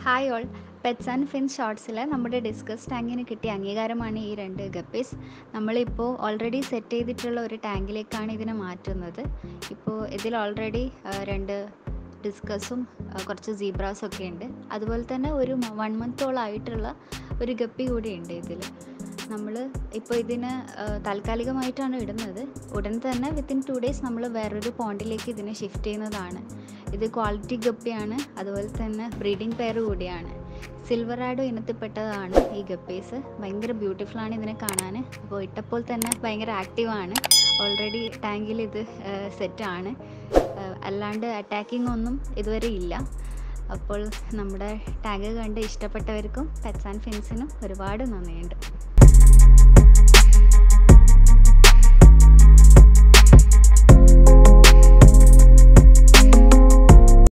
hi all pets and fins ഷോർട്സിലെ നമ്മുടെ discus ടാങ്കിന് കിട്ടിയ അംഗീകാരമാണ് ഈ രണ്ട് ഗപ്പീസ് നമ്മളിപ്പോൾ ഓൾറെഡി സെറ്റ് ചെയ്തിട്ടുള്ള ഒരു ടാങ്കിലേക്കാണ് ഇതിനെ മാറ്റുന്നത് ഇപ്പോൾ ഇതിൽ ഓൾറെഡി രണ്ട് ഡിസ്കസും കുറച്ച് സീബ്രാസും ഒക്കെ ഉണ്ട് അതുപോലെ തന്നെ ഒരു വൺ മന്തോളം ആയിട്ടുള്ള ഒരു ഗപ്പി കൂടി ഉണ്ട് ഇതിൽ നമ്മൾ ഇപ്പോൾ ഇതിന് താൽക്കാലികമായിട്ടാണ് ഇടുന്നത് ഉടൻ തന്നെ വിത്തിൻ ടു ഡേയ്സ് നമ്മൾ വേറൊരു പോണ്ടിലേക്ക് ഇതിനെ ഷിഫ്റ്റ് ചെയ്യുന്നതാണ് ഇത് ക്വാളിറ്റി ഗപ്പിയാണ് അതുപോലെ തന്നെ ബ്രീഡിംഗ് പെയർ കൂടിയാണ് സിൽവർ ആഡോ ഇനത്തിൽപ്പെട്ടതാണ് ഈ ഗപ്പീസ് ഭയങ്കര ബ്യൂട്ടിഫുൾ ആണ് ഇതിനെ കാണാൻ അപ്പോൾ ഇട്ടപ്പോൾ തന്നെ ഭയങ്കര ആക്റ്റീവാണ് ഓൾറെഡി ടാങ്കിൽ ഇത് സെറ്റാണ് അല്ലാണ്ട് അറ്റാക്കിംഗ് ഒന്നും ഇതുവരെ ഇല്ല അപ്പോൾ നമ്മുടെ ടാഗ് കണ്ട് ഇഷ്ടപ്പെട്ടവർക്കും പെറ്റ്സ് ആൻഡ് ഫിൻസിനും ഒരുപാട് നന്ദിയുണ്ട്